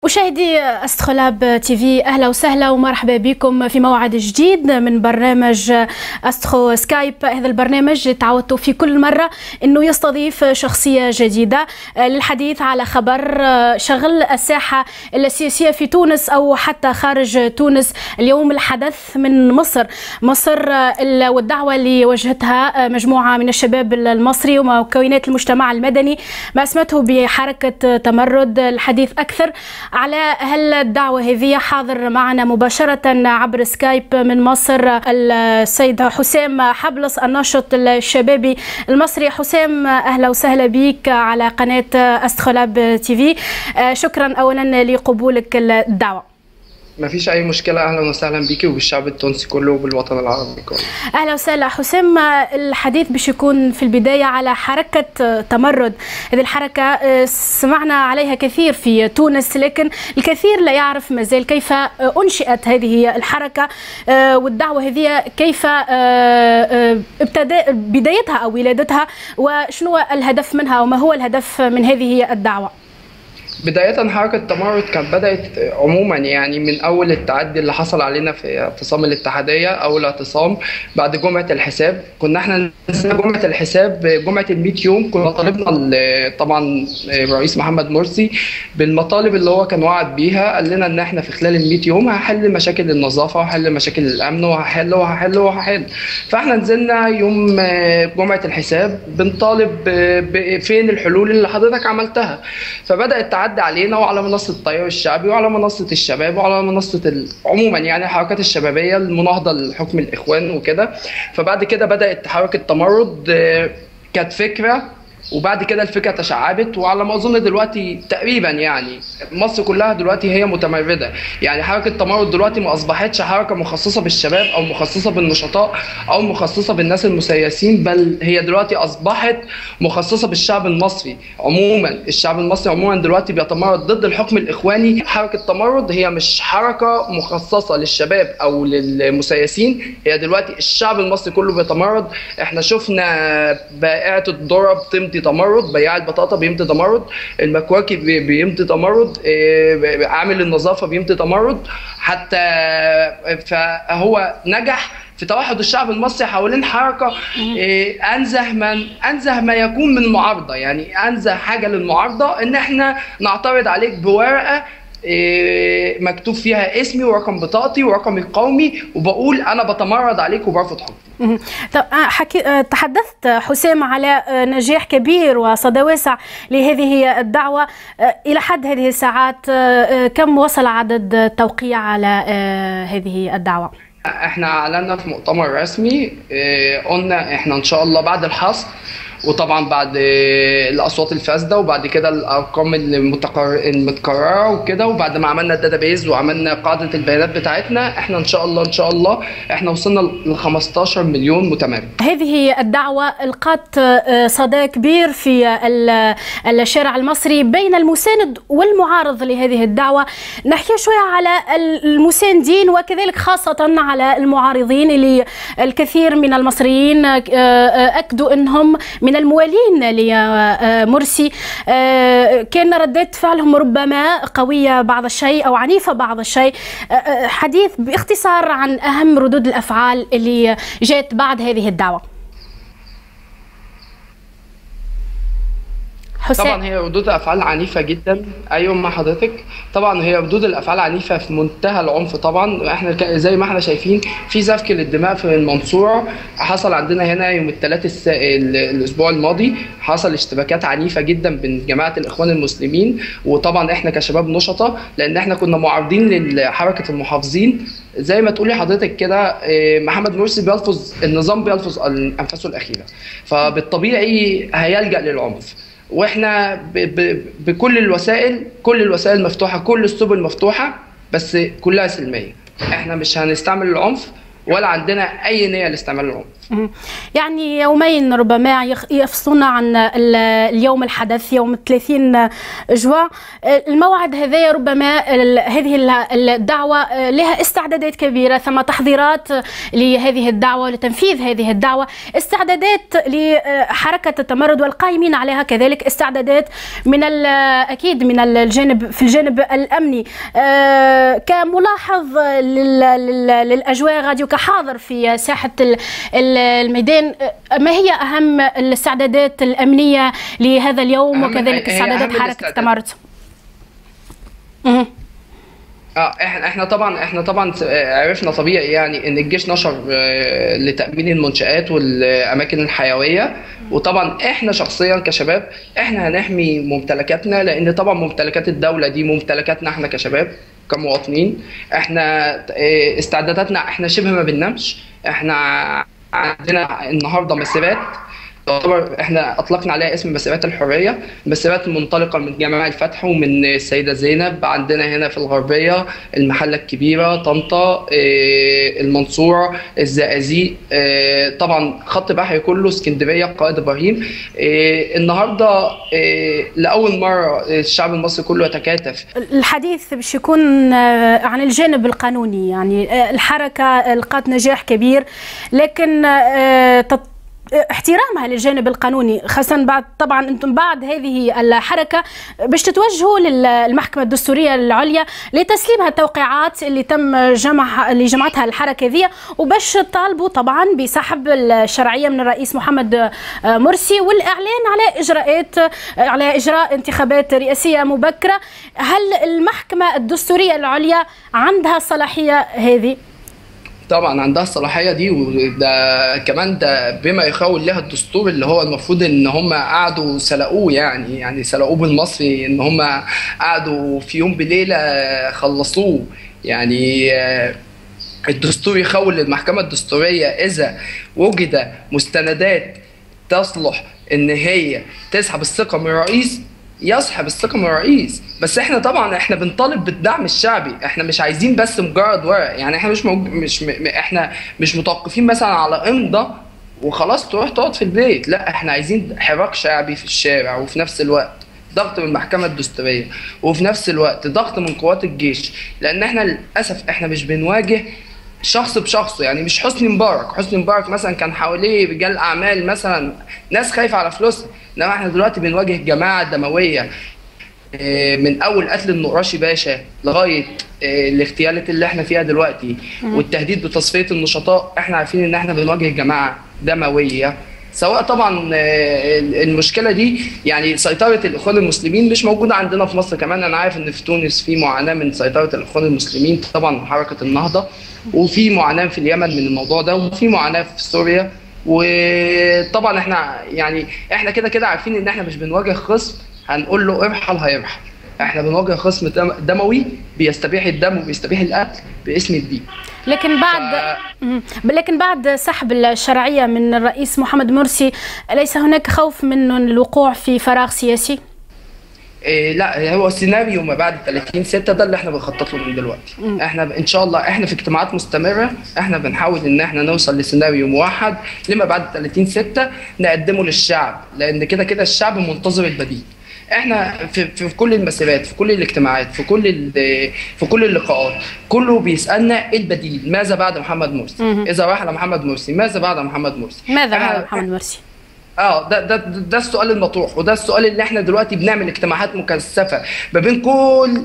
مشاهدي استخولاب تي في اهلا وسهلا ومرحبا بكم في موعد جديد من برنامج استخو سكايب هذا البرنامج تعودت في كل مره انه يستضيف شخصيه جديده للحديث على خبر شغل الساحه السياسيه في تونس او حتى خارج تونس اليوم الحدث من مصر مصر والدعوه اللي وجهتها مجموعه من الشباب المصري ومكونات المجتمع المدني ما اسمته بحركه تمرد الحديث اكثر على هالدعوة هذه حاضر معنا مباشرة عبر سكايب من مصر السيد حسام حبلس الناشط الشبابي المصري حسام أهلا وسهلا بك على قناة أستخلاب تي في شكرا أولا لقبولك الدعوة ما فيش اي مشكله اهلا وسهلا بيكي وبالشعب التونسي كله وبالوطن العربي كله اهلا وسهلا حسام الحديث باش يكون في البدايه على حركه تمرد هذه الحركه سمعنا عليها كثير في تونس لكن الكثير لا يعرف مازال كيف انشئت هذه الحركه والدعوه هذه كيف ابتدى بدايتها او ولادتها وشنو الهدف منها وما هو الهدف من هذه الدعوه بداية حركة تمرد كانت بدأت عموما يعني من أول التعدي اللي حصل علينا في اعتصام الاتحادية أول اعتصام بعد جمعة الحساب كنا احنا نزلنا جمعة الحساب جمعة ال 100 يوم كنا طالبنا طبعا الرئيس محمد مرسي بالمطالب اللي هو كان وعد بيها قال لنا إن احنا في خلال ال 100 يوم هحل مشاكل النظافة وهحل مشاكل الأمن وهحل وهحل وهحل فاحنا نزلنا يوم جمعة الحساب بنطالب فين الحلول اللي حضرتك عملتها فبدأت تعدي علينا وعلى منصه التيار الشعبي وعلى منصه الشباب وعلى منصه ال... عموما يعني الحركات الشبابيه المناهضه لحكم الاخوان وكده فبعد كده بدات حركه تمرد كانت فكره وبعد كده الفكره تشعبت وعلى ما اظن دلوقتي تقريبا يعني مصر كلها دلوقتي هي متمرده يعني حركه التمرد دلوقتي ما اصبحتش حركه مخصصه بالشباب او مخصصه بالنشطاء او مخصصه بالناس المسيسين بل هي دلوقتي اصبحت مخصصه بالشعب المصري عموما الشعب المصري عموما دلوقتي بيتمرد ضد الحكم الاخواني حركه التمرد هي مش حركه مخصصه للشباب او للمسيسين هي دلوقتي الشعب المصري كله بيتمرد احنا شفنا بائعه الذره بتمضي بيمضي تمرد بياع البطاطا بيمضي تمرد المكواكي بيمضي تمرد عامل النظافه بيمضي تمرد حتى فهو نجح في توحد الشعب المصري حوالين حركه انزه من انزه ما يكون من المعارضه يعني انزه حاجه للمعارضه ان احنا نعترض عليك بورقه مكتوب فيها اسمي ورقم بطاقتي ورقمي القومي وبقول انا بتمرد عليك وبرفض حكمك طب حكي تحدثت حسام على نجاح كبير وصدى واسع لهذه الدعوه الى حد هذه الساعات كم وصل عدد التوقيع على هذه الدعوه؟ احنا اعلنا في مؤتمر رسمي قلنا احنا ان شاء الله بعد الحصر وطبعا بعد الاصوات الفاسده وبعد كده الارقام المتكرره وكده وبعد ما عملنا الداتابيز وعملنا قاعده البيانات بتاعتنا احنا ان شاء الله ان شاء الله احنا وصلنا ل 15 مليون متمرد. هذه الدعوه القت صدى كبير في الشارع المصري بين المساند والمعارض لهذه الدعوه، نحكي شويه على المساندين وكذلك خاصه على المعارضين اللي الكثير من المصريين اكدوا انهم من الموالين لمرسي كان ردات فعلهم ربما قوية بعض الشيء أو عنيفة بعض الشيء حديث باختصار عن أهم ردود الأفعال اللي جاءت بعد هذه الدعوة حسين. طبعا هي ردود افعال عنيفه جدا ايوه مع حضرتك طبعا هي ردود الافعال عنيفه في منتهى العنف طبعا احنا زي ما احنا شايفين في سفك للدماء في المنصوره حصل عندنا هنا يوم الثلاث الس... الاسبوع الماضي حصل اشتباكات عنيفه جدا بين جماعه الاخوان المسلمين وطبعا احنا كشباب نشطه لان احنا كنا معارضين لحركه المحافظين زي ما تقولي حضرتك كده محمد مرسي بيلفظ النظام بيلفظ انفاسه الاخيره فبالطبيعي هيلجا للعنف واحنا ب ب بكل الوسائل كل الوسائل مفتوحه كل السبل مفتوحه بس كلها سلميه احنا مش هنستعمل العنف ولا عندنا اي نيه لاستعمال العنف يعني يومين ربما يفصلون عن اليوم الحدث يوم 30 جوا الموعد هذا ربما هذه الدعوة لها استعدادات كبيرة ثم تحضيرات لهذه الدعوة لتنفيذ هذه الدعوة استعدادات لحركة التمرد والقائمين عليها كذلك استعدادات من أكيد من الجانب في الجانب الأمني آه، كملاحظ للأجواء غاديو كحاضر في ساحة الميدان ما هي اهم الاستعدادات الامنيه لهذا اليوم وكذلك استعدادات حركه التمرد اه احنا احنا طبعا احنا طبعا عرفنا طبيعي يعني ان الجيش نشر آه، لتامين المنشات والاماكن الحيويه وطبعا احنا شخصيا كشباب احنا هنحمي ممتلكاتنا لان طبعا ممتلكات الدوله دي ممتلكاتنا احنا كشباب كمواطنين احنا آه، استعداداتنا احنا شبه ما بننامش احنا عندنا النهارده مسيرات تعتبر احنا اطلقنا عليها اسم مسيرات الحريه مسيرات منطلقه من جامع الفتح ومن السيده زينب عندنا هنا في الغربيه المحله الكبيره طنطا آه، المنصوره الزقازيق آه، طبعا خط بحري كله اسكندريه قائد ابراهيم آه، النهارده لاول مره الشعب المصري كله يتكاتف الحديث باش يكون عن الجانب القانوني يعني الحركه لقات نجاح كبير لكن احترامها للجانب القانوني خاصة بعد طبعا انتم بعد هذه الحركة باش تتوجهوا للمحكمة الدستورية العليا لتسليمها التوقيعات اللي تم جمع اللي جمعتها الحركة ذي وباش تطالبوا طبعا بسحب الشرعية من الرئيس محمد مرسي والإعلان على إجراءات على إجراء انتخابات رئاسية مبكرة هل المحكمة الدستورية العليا عندها الصلاحية هذه؟ طبعا عندها الصلاحيه دي وده كمان ده بما يخول لها الدستور اللي هو المفروض ان هم قعدوا سلقوه يعني يعني سلقوه بالمصري ان هم قعدوا في يوم بليله خلصوه يعني آه، الدستور يخول للمحكمه الدستوريه اذا وجد مستندات تصلح ان هي تسحب الثقه من الرئيس يسحب الثقه من الرئيس بس احنا طبعا احنا بنطالب بالدعم الشعبي احنا مش عايزين بس مجرد ورق يعني احنا مش موج... مش م... احنا مش متوقفين مثلا على امضى وخلاص تروح تقعد في البيت لا احنا عايزين حراك شعبي في الشارع وفي نفس الوقت ضغط من المحكمة الدستورية وفي نفس الوقت ضغط من قوات الجيش لأن احنا للأسف احنا مش بنواجه شخص بشخصه يعني مش حسني مبارك حسني مبارك مثلا كان حواليه رجال اعمال مثلا ناس خايفه على فلوسها انما احنا دلوقتي بنواجه جماعه دمويه آه، من اول قتل النقراشي باشا لغايه آه، الاغتيالات اللي احنا فيها دلوقتي والتهديد بتصفيه النشطاء احنا عارفين ان احنا بنواجه جماعه دمويه سواء طبعا آه، المشكله دي يعني سيطره الاخوان المسلمين مش موجوده عندنا في مصر كمان انا عارف ان في تونس في معاناه من سيطره الاخوان المسلمين طبعا حركه النهضه وفي معاناه في اليمن من الموضوع ده وفي معاناه في سوريا وطبعا احنا يعني احنا كده كده عارفين ان احنا مش بنواجه خصم هنقول له ارحل هيرحل احنا بنواجه خصم دموي بيستبيح الدم وبيستبيح القتل باسم الدين لكن بعد ف... لكن بعد سحب الشرعيه من الرئيس محمد مرسي ليس هناك خوف من الوقوع في فراغ سياسي؟ إيه لا هو سيناريو ما بعد 30 6 ده اللي احنا بنخطط له من دلوقتي م. احنا ان شاء الله احنا في اجتماعات مستمره احنا بنحاول ان احنا نوصل لسيناريو موحد لما بعد 30 6 نقدمه للشعب لان كده كده الشعب منتظر البديل احنا في, في كل المسيرات في كل الاجتماعات في كل في كل اللقاءات كله بيسالنا ايه البديل ماذا بعد محمد مرسي اذا راح محمد مرسي ماذا بعد محمد مرسي ماذا بعد محمد مرسي اه ده ده ده السؤال المطروح وده السؤال اللي احنا دلوقتي بنعمل اجتماعات مكثفه ما بين كل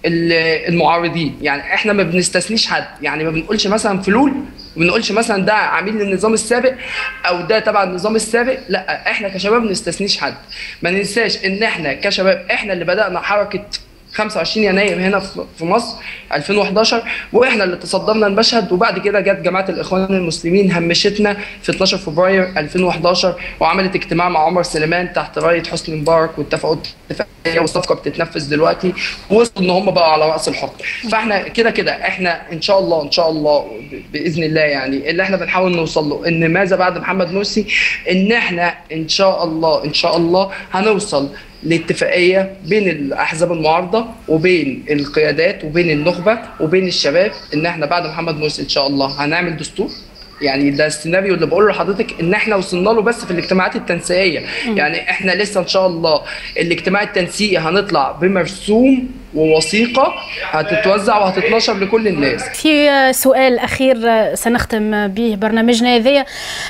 المعارضين يعني احنا ما بنستثنيش حد يعني ما بنقولش مثلا فلول ما بنقولش مثلا ده عميل للنظام السابق او ده تبع النظام السابق لا احنا كشباب ما نستثنيش حد ما ننساش ان احنا كشباب احنا اللي بدانا حركه 25 يناير هنا في مصر 2011 واحنا اللي تصدرنا المشهد وبعد كده جت جماعه الاخوان المسلمين همشتنا في 12 فبراير 2011 وعملت اجتماع مع عمر سليمان تحت رايه حسني مبارك واتفقوا اتفاقيه والصفقه بتتنفذ دلوقتي ووصلوا ان هم بقوا على راس الحكم فاحنا كده كده احنا ان شاء الله ان شاء الله باذن الله يعني اللي احنا بنحاول نوصل له ان ماذا بعد محمد مرسي ان احنا ان شاء الله ان شاء الله هنوصل لاتفاقيه بين الاحزاب المعارضه وبين القيادات وبين النخبه وبين الشباب ان احنا بعد محمد مرسي ان شاء الله هنعمل دستور يعني ده السيناريو اللي بقوله لحضرتك ان احنا وصلنا له بس في الاجتماعات التنسيقيه يعني احنا لسه ان شاء الله الاجتماع التنسيقي هنطلع بمرسوم ووثيقه هتتوزع وهتتنشر لكل الناس في سؤال اخير سنختم به برنامجنا هذايا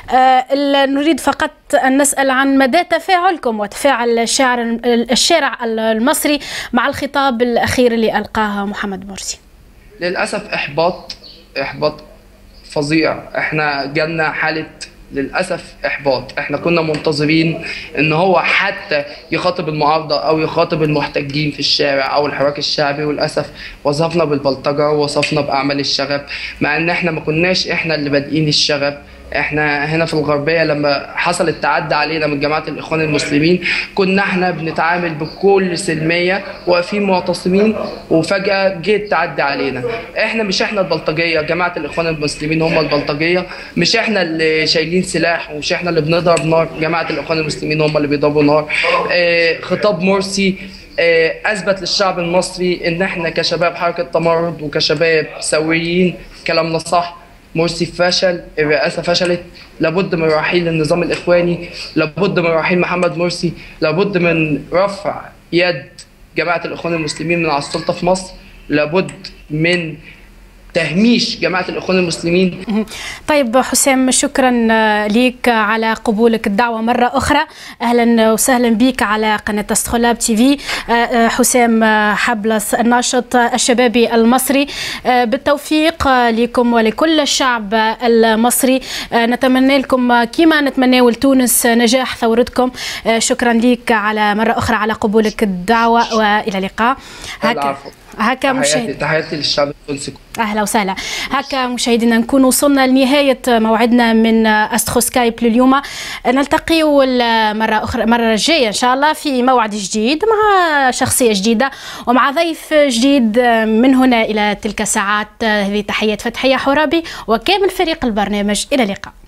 آه، نريد فقط ان نسال عن مدى تفاعلكم وتفاعل الشاعر الشارع المصري مع الخطاب الاخير اللي القاه محمد مرسي للاسف احباط احباط فظيع احنا جالنا حاله للاسف احباط احنا كنا منتظرين ان هو حتى يخاطب المعارضه او يخاطب المحتجين في الشارع او الحراك الشعبي وللاسف وصفنا بالبلطجه ووصفنا باعمال الشغب مع ان احنا ما كناش احنا اللي بادئين الشغب احنا هنا في الغربيه لما حصل التعدي علينا من جماعه الاخوان المسلمين كنا احنا بنتعامل بكل سلميه واقفين معتصمين وفجاه جه التعدي علينا احنا مش احنا البلطجيه جماعه الاخوان المسلمين هم البلطجيه مش احنا اللي شايلين سلاح ومش احنا اللي بنضرب نار جماعه الاخوان المسلمين هم اللي بيضربوا نار اه خطاب مرسي اه اثبت للشعب المصري ان احنا كشباب حركه تمرد وكشباب سويين كلامنا صح مرسي فشل الرئاسة فشلت لابد من رحيل النظام الإخواني لابد من رحيل محمد مرسي لابد من رفع يد جماعة الإخوان المسلمين من على السلطة في مصر لابد من تهميش جماعة الإخوان المسلمين طيب حسام شكرا لك على قبولك الدعوة مرة أخرى أهلا وسهلا بك على قناة استخلاب تي في حسام حبلس الناشط الشبابي المصري بالتوفيق لكم ولكل الشعب المصري نتمنى لكم كما نتمنى لتونس نجاح ثورتكم شكرا لك على مرة أخرى على قبولك الدعوة وإلى اللقاء هكا هكا مشاهد تحياتي للشعب التونسي اهلا وسهلا هكا مشاهدينا نكون وصلنا لنهايه موعدنا من استخو سكايب لليوم نلتقي مره اخرى مره الجايه ان شاء الله في موعد جديد مع شخصيه جديده ومع ضيف جديد من هنا الى تلك الساعات هذه تحيات فتحيه حرابي وكامل فريق البرنامج الى اللقاء